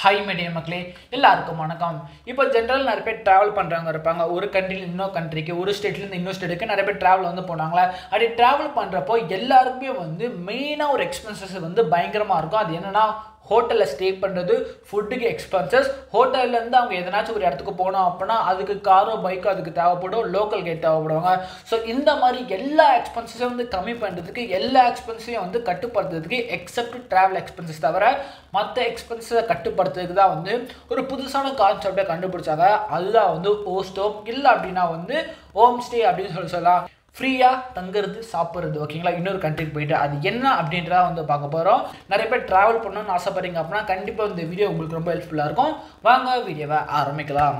high medium மக்களே எல்லாருக்கும் வணக்கம் இப்போ ஜென்ரல் நிறைய பேர் ட்ராவல் பண்ணுறவங்க இருப்பாங்க ஒரு கண்ட்ரியில் இன்னொரு கண்ட்ரிக்கு ஒரு ஸ்டேட்லேருந்து இன்னொரு ஸ்டேட்டுக்கு நிறைய பேர் ட்ராவல் வந்து போனாங்களா அப்படி ட்ராவல் பண்ணுறப்போ எல்லாருக்குமே வந்து மெயினாக ஒரு எக்ஸ்பென்சஸ் வந்து பயங்கரமாக இருக்கும் அது என்னன்னா ஹோட்டலில் ஸ்டே பண்ணுறது ஃபுட்டுக்கு எக்ஸ்பென்சஸ் ஹோட்டல்லேருந்து அவங்க எதனாச்சும் ஒரு இடத்துக்கு போனோம் அப்படின்னா அதுக்கு காரோ பைக்கோ அதுக்கு தேவைப்படும் லோக்கல் கேட் தேவைப்படுவாங்க ஸோ இந்த மாதிரி எல்லா எக்ஸ்பென்சஸையும் வந்து கம்மி பண்ணுறதுக்கு எல்லா எக்ஸ்பென்ஸையும் வந்து கட்டுப்படுத்துறதுக்கு எக்ஸப்ட் ட்ராவல் எக்ஸ்பென்சஸ் தவிர மற்ற எக்ஸ்பென்சஸை கட்டுப்படுத்துறதுக்கு தான் வந்து ஒரு புதுசான கான்செப்டை கண்டுபிடிச்சாங்க அதுதான் வந்து ஓஸ்டோம் இல்லை அப்படின்னா வந்து ஹோம் ஸ்டே அப்படின்னு சொல்லி சொல்லலாம் ஃப்ரீயாக தங்குறது சாப்பிட்றது ஓகேங்களா இன்னொரு கண்ட்ரிக்கு போயிட்டு அது என்ன அப்படின்றத வந்து பார்க்க போகிறோம் நிறைய பேர் ட்ராவல் பண்ணணும்னு ஆசைப்படுறீங்க அப்படின்னா கண்டிப்பாக இந்த வீடியோ உங்களுக்கு ரொம்ப ஹெல்ப்ஃபுல்லாக இருக்கும் வாங்க வீடியோவை ஆரம்பிக்கலாம்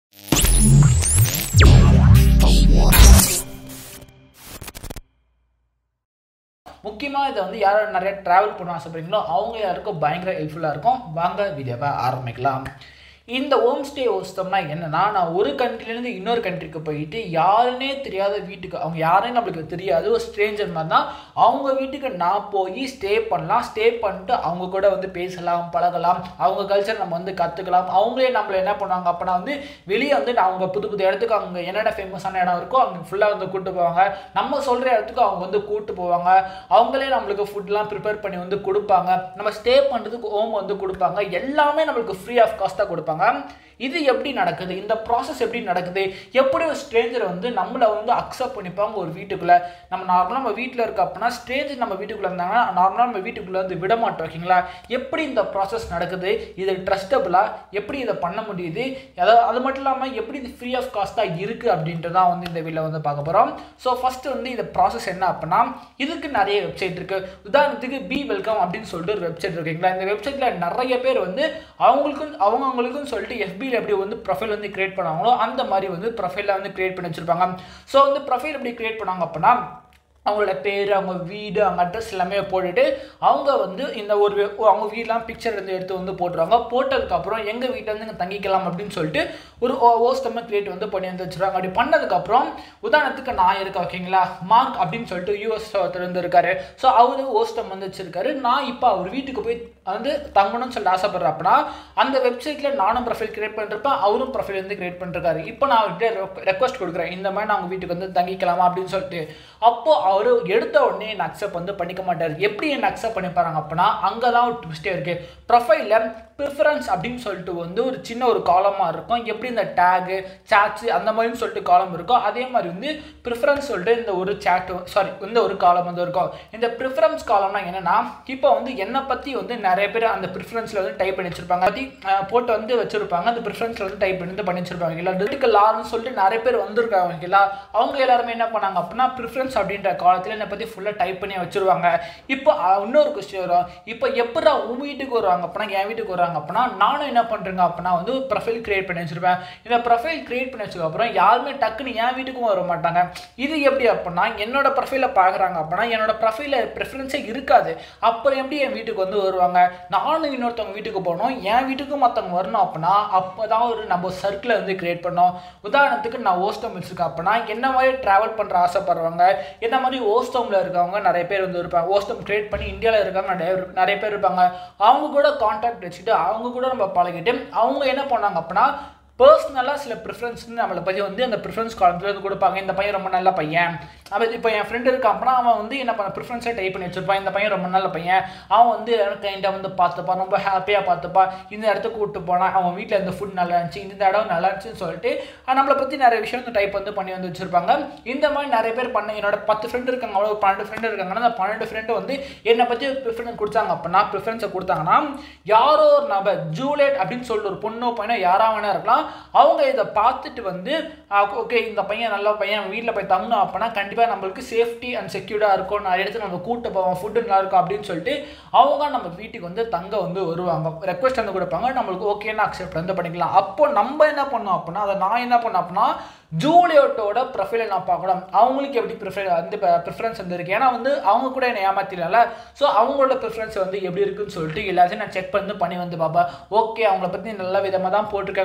முக்கியமாக இதை வந்து யாரும் நிறைய ட்ராவல் பண்ண ஆசைப்படுறீங்களோ அவங்க யாருக்கும் பயங்கர ஹெல்ப்ஃபுல்லாக இருக்கும் வாங்க வீடியோவை ஆரம்பிக்கலாம் இந்த ஹோம் ஸ்டே ஹோஸ்டம்னா என்னன்னா நான் ஒரு கண்ட்ரிலேருந்து இன்னொரு கண்ட்ரிக்கு போயிட்டு யாருன்னே தெரியாத வீட்டுக்கு அவங்க யாரையும் நம்மளுக்கு தெரியாது ஒரு ஸ்ட்ரேஞ்சர் மாதிரி தான் அவங்க வீட்டுக்கு நான் போய் ஸ்டே பண்ணலாம் ஸ்டே பண்ணிட்டு அவங்க கூட வந்து பேசலாம் பழகலாம் அவங்க கல்ச்சர் நம்ம வந்து கற்றுக்கலாம் அவங்களே நம்மளை என்ன பண்ணுவாங்க அப்போனா வந்து வெளியே வந்து நான் அவங்க புது புது இடத்துக்கு அவங்க என்னென்ன ஃபேமஸான இடம் இருக்கோ அவங்க ஃபுல்லாக வந்து கூப்பிட்டு போவாங்க நம்ம சொல்கிற இடத்துக்கு அவங்க வந்து கூப்பிட்டு போவாங்க அவங்களே நம்மளுக்கு ஃபுட்லாம் ப்ரிப்பேர் பண்ணி வந்து கொடுப்பாங்க நம்ம ஸ்டே பண்ணுறதுக்கு ஹோம் வந்து கொடுப்பாங்க எல்லாமே நம்மளுக்கு ஃப்ரீ ஆஃப் காஸ்ட்டாக கொடுப்பாங்க இது எப்படி நடக்குது இந்த ப்ராசஸ் எப்படி நடக்குது எப்படி ஒரு ஸ்ட்ரேஞ்சர் வந்து நம்மளை வந்து அக்செப்ட் பண்ணிப்பாங்க ஒரு வீட்டுக்குள்ளே நம்ம நார்மலாக நம்ம வீட்டில் இருக்க அப்படின்னா ஸ்ட்ரேஞ்சர் நம்ம வீட்டுக்குள்ளே இருந்தாங்கன்னா நார்மலாக நம்ம வீட்டுக்குள்ளே வந்து விட மாட்டோம் ஓகேங்களா எப்படி இந்த ப்ராசஸ் நடக்குது இது ட்ரஸ்டபுளாக எப்படி இதை பண்ண முடியுது அதாவது அது மட்டும் இல்லாமல் எப்படி இது ஃப்ரீ ஆஃப் காஸ்ட்டாக இருக்குது அப்படின்றதான் வந்து இந்த வீடியோவில் வந்து பார்க்க போகிறோம் ஸோ ஃபஸ்ட்டு வந்து இந்த ப்ராசஸ் என்ன அப்படின்னா இதுக்கு நிறைய வெப்சைட் இருக்குது உதாரணத்துக்கு பி வெல்கம் அப்படின்னு சொல்லிட்டு ஒரு வெப்சைட் இருக்குங்களா இந்த வெப்சைட்டில் நிறைய பேர் வந்து அவங்களுக்கும் அவங்கவுங்களுக்கும் சொல்லிட்டு எஃபியில் எப்படி வந்து ப்ரொஃபைல் வந்து கிரியேட் பண்ணாங்களோ அந்த மாதிரி வந்து ப்ரொஃபைலில் வந்து கிரியேட் பண்ணி வச்சுருப்பாங்க ஸோ வந்து ப்ரொஃபைல் எப்படி கிரியேட் பண்ணாங்க அப்படின்னா அவங்களோட பேர் அவங்க வீடு அவங்க அட்ரஸ் எல்லாமே போட்டுட்டு அவங்க வந்து இந்த ஒரு அவங்க வீடெலாம் பிக்சர் வந்து எடுத்து வந்து போட்டுருவாங்க போட்டதுக்கப்புறம் எங்கள் வீட்டில் வந்து இங்கே தங்கிக்கலாம் அப்படின்னு சொல்லிட்டு ஒரு ஓஸ்டம்மர் கிரியேட் வந்து பண்ணி வந்து வச்சுருவாங்க அப்படி பண்ணதுக்கப்புறம் உதாரணத்துக்கு நான் இருக்கேன் ஓகேங்களா மார்க் அப்படின்னு சொல்லிட்டு யூஎஸ் ஒருத்தர் வந்து இருக்காரு ஸோ அவரு ஓஸ்டம் வந்து வச்சிருக்காரு நான் இப்போ அவர் வீட்டுக்கு போய் வந்து தங்கணும்னு சொல்லிட்டு ஆசைப்படுறேன் அப்படின்னா அந்த வெப்சைட்டில் நானும் ப்ரொஃபைல் கிரியேட் பண்ணிருப்பேன் அவரும் ப்ரொஃபைல் வந்து கிரியேட் பண்ணிருக்காரு இப்போ நான் அவர்கிட்ட ரெக்வஸ்ட் கொடுக்குறேன் இந்த மாதிரி நான் உங்கள் வீட்டுக்கு வந்து தங்கிக்கலாமா அப்படின்னு சொல்லிட்டு அப்போ அவர் எடுத்த உடனே என்னை அக்செப்ட் வந்து பண்ணிக்க மாட்டார் எப்படி என்ன அக்செப்ட் பண்ணிப்பாருங்க அப்படின்னா அங்கே தான் ஒரு ட்விஸ்டே இருக்குது ப்ரொஃபைலில் ப்ரிஃபரன்ஸ் அப்படின்னு சொல்லிட்டு வந்து ஒரு சின்ன ஒரு காலமாக இருக்கும் எப்படி இந்த டேகு சேட்ஸு அந்த மாதிரின்னு சொல்லிட்டு காலம் இருக்கும் அதே மாதிரி வந்து ப்ரிஃபரன்ஸ் சொல்லிட்டு இந்த ஒரு சேட் சாரி இந்த ஒரு காலம் வந்து இருக்கும் இந்த ப்ரிஃபரன்ஸ் காலம்னா என்னென்னா இப்போ வந்து என்னை பற்றி வந்து நிறைய பேர் அந்த ப்ரிஃபரன்ஸில் வந்து டைப் பண்ணி வச்சிருப்பாங்க பற்றி போட்டு வந்து வச்சிருப்பாங்க அந்த ப்ரிஃபரன்ஸில் வந்து டைப் பண்ணி வந்து பண்ணி வச்சிருப்பாங்க இல்லை டிஜிட்டல் லார்னு சொல்லிட்டு நிறைய பேர் வந்திருக்காங்க இல்லை அவங்க எல்லாருமே என்ன பண்ணாங்க அப்படின்னா ப்ரிஃபரன்ஸ் அப்படின்ற காலத்தில் என்னை பற்றி ஃபுல்லாக டைப் பண்ணி வச்சிருவாங்க இப்போ இன்னொரு கொஸ்டின் வரும் இப்போ எப்படா உன் வீட்டுக்கு வருவாங்க அப்படின்னா என் வீட்டுக்கு வருவாங்க அப்படின்னா நானும் என்ன பண்ணுறேங்க அப்படின்னா வந்து ப்ரொஃபைல் கிரியேட் பண்ணி வச்சிருப்பேன் இந்த ப்ரொஃபைல் கிரியேட் பண்ணி வச்சதுக்கு அப்புறம் யாருமே டக்குன்னு என் வீட்டுக்கும் வர மாட்டாங்க இது எப்படி அப்படின்னா என்னோட ப்ரொஃபைலை பார்க்குறாங்க அப்படின்னா என்னோட ப்ரொஃபைலில் ப்ரிஃபரன்ஸே இருக்காது அப்புறம் எப்படி என் வீட்டுக்கு வந்து வருவாங்க நானும் இன்னொருத்தவங்க வீட்டுக்கு போகணும் என் வீட்டுக்கு மற்றவங்க வரணும் அப்படின்னா அப்போ தான் ஒரு நம்ம சர்க்கிளை வந்து கிரியேட் பண்ணோம் உதாரணத்துக்கு நான் ஓஸ்டம் வச்சுருக்கேன் அப்படின்னா என்ன மாதிரி ட்ராவல் பண்ணுற ஆசைப்படுறவங்க என்ன மாதிரி ஓஸ்டமில் இருக்கவங்க நிறைய பேர் வந்து இருப்பாங்க ஓஸ்டம் கிரியேட் பண்ணி இந்தியாவில் இருக்காங்க நிறைய நிறைய பேர் இருப்பாங்க அவங்க கூட கான்டாக்ட் வச்சுட்டு அவங்க கூட நம்ம பழகிட்டு அவங்க என்ன பண்ணாங்க அப்படின்னா பர்சனலாக சில ப்ரிஃபரன்ஸ் நம்மளை பற்றி வந்து அந்த ப்ரிஃபரன்ஸ் காலத்தில் வந்து கொடுப்பாங்க இந்த பையன் ரொம்ப நல்ல பையன் அவன் இப்போ என் ஃப்ரெண்டு இருக்கான் அப்படின்னா அவன் வந்து என்ன பண்ண ப்ரிஃபரன்ஸை டைப் பண்ணி வச்சிருப்பான் இந்த பையன் ரொம்ப நல்ல பையன் அவன் வந்து கைண்டாக வந்து பார்த்துப்பான் ரொம்ப ஹாப்பியாக பார்த்துப்பான் இந்த இடத்துக்கு கூப்பிட்டு போனான் அவன் வீட்டில் இந்த ஃபுட் நல்லா இருந்துச்சு இந்த இடம் நல்லா இருந்துச்சுன்னு சொல்லிட்டு நம்மளை பற்றி நிறைய விஷயம் வந்து டைப் வந்து பண்ணி வந்து வச்சிருப்பாங்க இந்த மாதிரி நிறைய பேர் பண்ண என்னோட பத்து ஃப்ரெண்டு இருக்காங்க அவ்வளோ பன்னெண்டு ஃப்ரெண்டு இருக்காங்கன்னா அந்த பன்னெண்டு ஃப்ரெண்டு வந்து என்னை பற்றி ப்ரிஃபரன்ஸ் கொடுத்தாங்க அப்படின்னா ப்ரிஃபரன்ஸை கொடுத்தாங்கன்னா யாரோ ஒரு நபர் ஜூலியட் அப்படின்னு சொல்லிட்டு ஒரு பொண்ணோ பையனோ யாராக வேணா இருக்கலாம் அவங்க இதை பார்த்துட்டு வந்து ஓகே இந்த பையன் நல்ல பையன் வீட்டில் போய் தங்கணும் அப்படின்னா கண்டிப்பாக நம்மளுக்கு சேஃப்டி அண்ட் செக்யூர்டாக இருக்கும் நிறைய இடத்துல நம்ம கூட்டு போவோம் ஃபுட்டு நல்லா இருக்கும் அப்படின்னு சொல்லிட்டு அவங்க நம்ம வீட்டுக்கு வந்து தங்க வந்து வருவாங்க ரெக்வஸ்ட் வந்து கொடுப்பாங்க நம்மளுக்கு ஓகேன்னு அக்செப்ட் வந்து பண்ணிக்கலாம் அப்போ நம்ம என்ன பண்ணோம் அப்படின்னா அதை நான் என்ன பண்ணேன் அப்படின்னா ஜூலியோட்டோட ப்ரொஃபைலை நான் பார்க்கணும் அவங்களுக்கு எப்படி ப்ரிஃபர் வந்து ப்ரிஃபரன்ஸ் வந்து இருக்கு ஏன்னா வந்து அவங்க கூட என்னை ஏமாத்திடல ஸோ அவங்களோட ப்ரிஃபரன்ஸ் வந்து எப்படி இருக்குன்னு சொல்லிட்டு எல்லாத்தையும் நான் செக் பண்ணி பண்ணி வந்து பார்ப்பேன் ஓகே அவங்கள பற்றி நல்ல விதமாக தான் போட்டிருக்காங்கன்னு சொல்லி நான் செக்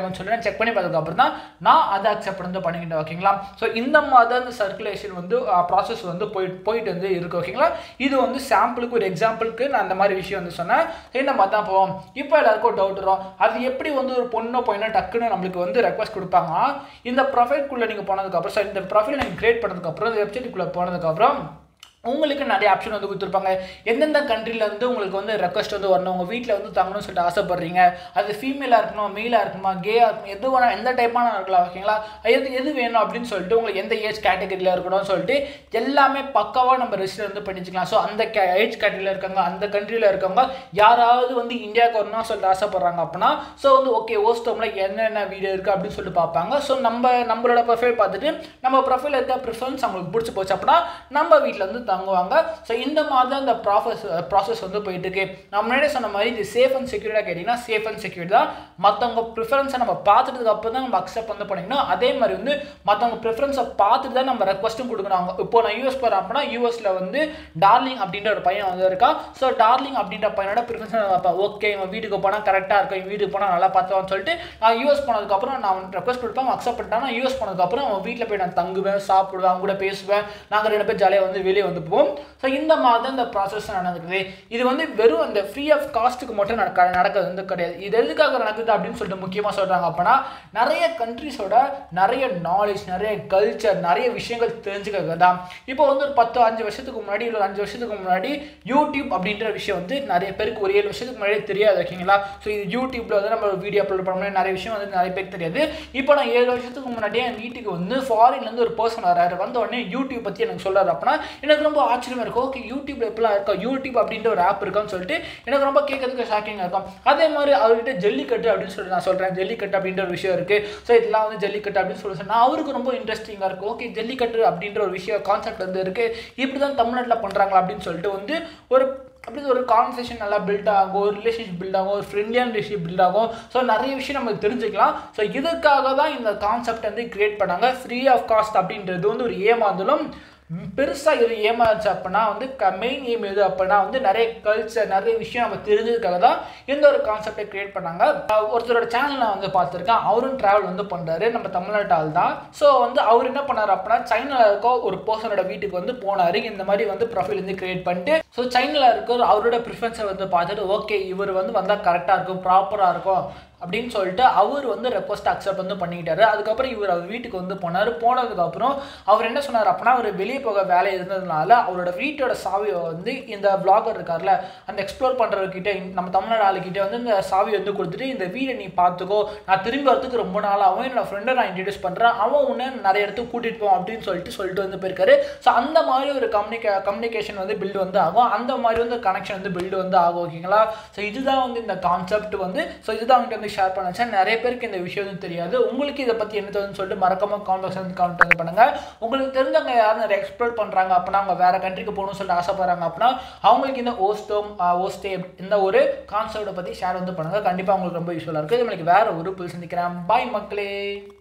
செக் பண்ணி பார்த்ததுக்கப்புறம் தான் நான் அதை அக்செப்ட் வந்து பண்ணிக்கிட்டேன் ஓகேங்களா ஸோ இந்த மாதிரி தான் இந்த சர்க்குலேஷன் வந்து ப்ராசஸ் வந்து போயிட்டு போயிட்டு வந்து இருக்கு ஓகேங்களா இது வந்து சாம்பிளுக்கு ஒரு எக்ஸாம்பிளுக்கு நான் இந்த மாதிரி விஷயம் வந்து சொன்னேன் இந்த மாதிரி தான் போவோம் இப்போ எல்லாருக்கும் டவுட் வரும் அது எப்படி வந்து ஒரு பொண்ணோ பையனோ டக்குன்னு நம்மளுக்கு வந்து ரெக்வஸ்ட் கொடுப்பாங்க இந்த ப்ரொஃபைல்குள்ளே நீங்கள் போனதுக்கப்புறம் சார் இந்த ப்ரொஃபைல் நீங்கள் கிரியேட் பண்ணதுக்கப்புறம் இந்த வெப்சைட்டுக்குள்ளே போனதுக்கப்புறம் உங்களுக்கு நிறைய ஆப்ஷன் வந்து கொடுத்துருப்பாங்க எந்தெந்த கண்ட்ரில இருந்து உங்களுக்கு வந்து ரெக்வஸ்ட் வந்து வரணும் உங்கள் வீட்டில் வந்து தங்கணும்னு சொல்லிட்டு ஆசைப்படுறீங்க அது ஃபீமேலாக இருக்கணும் மெயிலாக இருக்கணுமா கேயாக இருக்கணும் எது வேணா எந்த டைப்பான இருக்கலாம் ஓகேங்களா எது எது வேணும் அப்படின்னு சொல்லிட்டு உங்களுக்கு எந்த ஏஜ் கேட்டகரியில் இருக்கணும்னு சொல்லிட்டு எல்லாமே பக்காவாக நம்ம ரெஜிஸ்டர் வந்து பண்ணிச்சுக்கலாம் ஸோ அந்த ஏஜ் கேட்டகரியில் இருக்காங்க அந்த கண்ட்ரியில் இருக்கவங்க யாராவது வந்து இந்தியாவுக்கு வரணும்னு சொல்லிட்டு ஆசைப்படுறாங்க அப்படின்னா ஸோ வந்து ஓகே ஓஸ்டோமில் என்னென்ன வீடியோ இருக்குது அப்படின்னு சொல்லிட்டு பார்ப்பாங்க ஸோ நம்ம நம்மளோட ப்ரொஃபைல் பார்த்துட்டு நம்ம ப்ரொஃபைல் இருக்க ப்ரிஃபரன்ஸ் அவங்களுக்கு பிடிச்சி போச்சு அப்படின்னா நம்ம வீட்டில் வந்து தங்குவாங்க ஸோ இந்த மாதிரி தான் இந்த ப்ராசஸ் ப்ராசஸ் வந்து போயிட்டு இருக்கு நான் முன்னாடியே சொன்ன மாதிரி இது சேஃப் அண்ட் செக்யூர்டாக கேட்டிங்கன்னா சேஃப் அண்ட் செக்யூர் தான் மற்றவங்க ப்ரிஃபரன்ஸை நம்ம பார்த்துட்டதுக்கு அப்புறம் தான் நம்ம அக்செப்ட் வந்து பண்ணிக்கணும் அதே மாதிரி வந்து மற்றவங்க ப்ரிஃபரன்ஸை பார்த்துட்டு தான் நம்ம ரெக்வஸ்ட்டும் கொடுக்கணும் அவங்க இப்போ நான் யூஎஸ் போகிறேன் அப்படின்னா யூஎஸில் வந்து டார்லிங் அப்படின்ற ஒரு பையன் வந்து இருக்கான் ஸோ டார்லிங் அப்படின்ற பையனோட ப்ரிஃபரன்ஸ் பார்ப்பேன் ஓகே இவன் வீட்டுக்கு போனால் கரெக்டாக இருக்கும் இவன் வீட்டுக்கு போனால் நல்லா பார்த்துவான்னு சொல்லிட்டு நான் யூஎஸ் போனதுக்கப்புறம் நான் ரெக்வஸ்ட் கொடுப்பேன் அக்செப்ட் பண்ணிட்டான் யூஎஸ் போனதுக்கப்புறம் அவன் வீட்டில் போய் நான் தங்குவேன் சாப்பிடுவேன் அவங்க கூட பேசுவேன் நாங்கள் ரெண்டு பேர் ஜாலியாக வந்து வெளியே வந்து போவோம் ஸோ இந்த மாதிரி தான் இந்த ப்ராசஸ் நடக்குது இது வந்து வெறும் அந்த ஃப்ரீ ஆஃப் காஸ்ட்டுக்கு மட்டும் நடக்க நடக்கிறது வந்து கிடையாது இது எதுக்காக நடக்குது அப்படின்னு சொல்லிட்டு முக்கியமாக சொல்கிறாங்க அப்படின்னா நிறைய கண்ட்ரிஸோட நிறைய நாலேஜ் நிறைய கல்ச்சர் நிறைய விஷயங்கள் தெரிஞ்சுக்கிறது தான் இப்போ வந்து ஒரு பத்து அஞ்சு வருஷத்துக்கு முன்னாடி இல்லை ஒரு அஞ்சு வருஷத்துக்கு முன்னாடி யூடியூப் அப்படின்ற விஷயம் வந்து நிறைய பேருக்கு ஒரு ஏழு வருஷத்துக்கு முன்னாடி தெரியாது ஓகேங்களா ஸோ இது யூடியூப்ல வந்து நம்ம வீடியோ அப்லோட் பண்ண முடியும் நிறைய விஷயம் வந்து நிறைய பேருக்கு தெரியாது இப்போ நான் ஏழு வருஷத்துக்கு முன்னாடியே என் வீட்டுக்கு வந்து ஃபாரின்லேருந்து ஒரு பர்சன் வராரு வந்த உடனே யூடியூப் பற்றி எனக்கு சொல்றாரு அப்படின்னா எனக்கு ரொம்ப ஆச்சரியமா இருக்கும் ஓகே யூடியூப்ல எப்படிலாம் இருக்கா யூடியூப் அப்படின்ற ஒரு ஆப் இருக்கான்னு சொல்லிட்டு எனக்கு ரொம்ப கேட்கறதுக்கு ஷாக்கிங்காக இருக்கும் அதே மாதிரி அவர்கிட்ட ஜல்லிக்கட்டு அப்படின்னு சொல்லிட்டு நான் சொல்கிறேன் ஜல்லிக்கட்டு அப்படின்ற ஒரு விஷயம் இருக்குது ஸோ இதெல்லாம் வந்து ஜல்லிக்கட்டு அப்படின்னு சொல்லி சொன்னா அவருக்கு ரொம்ப இன்ட்ரெஸ்டிங்காக இருக்கும் ஓகே ஜல்லிக்கட்டு அப்படின்ற ஒரு விஷயம் கான்செப்ட் வந்து இருக்குது இப்படி தான் தமிழ்நாட்டில் பண்ணுறாங்களா அப்படின்னு சொல்லிட்டு வந்து ஒரு அப்படி ஒரு கான்வர்சேஷன் நல்லா பில்ட் ஆகும் ஒரு ரிலேஷன்ஷிப் பில்ட் ஆகும் ஒரு ஃப்ரெண்ட்லியான ரிலேஷன்ஷிப் பில்ட் ஆகும் ஸோ நிறைய விஷயம் நம்ம தெரிஞ்சுக்கலாம் ஸோ இதுக்காக தான் இந்த கான்செப்ட் வந்து கிரியேட் பண்ணாங்க ஃப்ரீ ஆஃப் காஸ்ட் அப்படின்றது வந்து ஒரு ஏமாந்தலும் பெருசாக இது ஏமாச்சு அப்படின்னா வந்து மெயின் எய்ம் எது அப்படின்னா வந்து நிறைய கல்ச்சர் நிறைய விஷயம் நம்ம தெரிஞ்சதுக்காக தான் இந்த ஒரு கான்செப்டை கிரியேட் பண்ணாங்க அஹ் ஒருத்தரோட சேனல் நான் வந்து பார்த்துருக்கேன் அவரும் ட்ராவல் வந்து பண்ணுறாரு நம்ம தமிழ்நாட்டு ஆள் தான் ஸோ வந்து அவர் என்ன பண்ணார் அப்படின்னா சைனாவில் இருக்க ஒரு பர்சனோட வீட்டுக்கு வந்து போனார் இந்த மாதிரி வந்து ப்ரொஃபைல் வந்து கிரியேட் பண்ணிட்டு ஸோ சைனாவில் இருக்கிற அவரோட ப்ரிஃபரன்ஸை வந்து பார்த்துட்டு ஓகே இவர் வந்து வந்தால் கரெக்டாக இருக்கும் ப்ராப்பராக இருக்கும் அப்படின்னு சொல்லிட்டு அவர் வந்து ரெக்வஸ்ட் அக்செப்ட் வந்து பண்ணிக்கிட்டாரு அதுக்கப்புறம் இவர் அவர் வீட்டுக்கு வந்து போனார் போனதுக்கப்புறம் அவர் என்ன சொன்னார் அப்படின்னா அவர் வெளியே போக வேலை இருந்ததுனால அவரோட வீட்டோட சாவியை வந்து இந்த vlogger இருக்கார்ல அந்த எக்ஸ்ப்ளோர் பண்ணுறவர்கிட்ட நம்ம தமிழ்நாடு ஆளுக்கிட்ட வந்து இந்த சாவி வந்து கொடுத்துட்டு இந்த வீடை நீ பார்த்துக்கோ நான் திரும்பி வரதுக்கு ரொம்ப நாள் ஆகும் என்னோட ஃப்ரெண்டை நான் இன்ட்ரடியூஸ் பண்ணுறேன் அவன் உன்னை நிறைய இடத்துக்கு கூட்டிகிட்டு போவான் அப்படின்னு சொல்லிட்டு சொல்லிட்டு வந்து போயிருக்காரு ஸோ அந்த மாதிரி ஒரு கம்யூனிகே கம்யூனிகேஷன் வந்து பில்டு வந்து ஆகும் அந்த மாதிரி வந்து கனெக்ஷன் வந்து பில்டு வந்து ஆகும் ஓகேங்களா ஸோ இதுதான் வந்து இந்த கான்செப்ட் வந்து ஸோ இதுதான் அவங்ககிட்ட வந்து ஷேர் பண்ண வச்சேன் நிறைய பேருக்கு இந்த விஷயம் வந்து தெரியாது உங்களுக்கு இதை பற்றி என்ன தோணுன்னு சொல்லிட்டு மறக்காம கான்வெக்ஸ் வந்து கமெண்ட் வந்து பண்ணுங்க உங்களுக்கு தெரிஞ்சவங்க யாரும் நிறைய எக்ஸ்ப்ளோர் பண்ணுறாங்க அப்படின்னா அவங்க வேற கண்ட்ரிக்கு போகணும்னு சொல்லிட்டு ஆசைப்படுறாங்க அப்படின்னா அவங்களுக்கு இந்த ஓஸ்டோம் ஓஸ்டே இந்த ஒரு கான்செப்டை பற்றி ஷேர் வந்து பண்ணுங்க கண்டிப்பாக உங்களுக்கு ரொம்ப யூஸ்ஃபுல்லாக இருக்குது நம்மளுக்கு வேற ஒரு புது சந்திக்கிறேன் பாய் மக்களே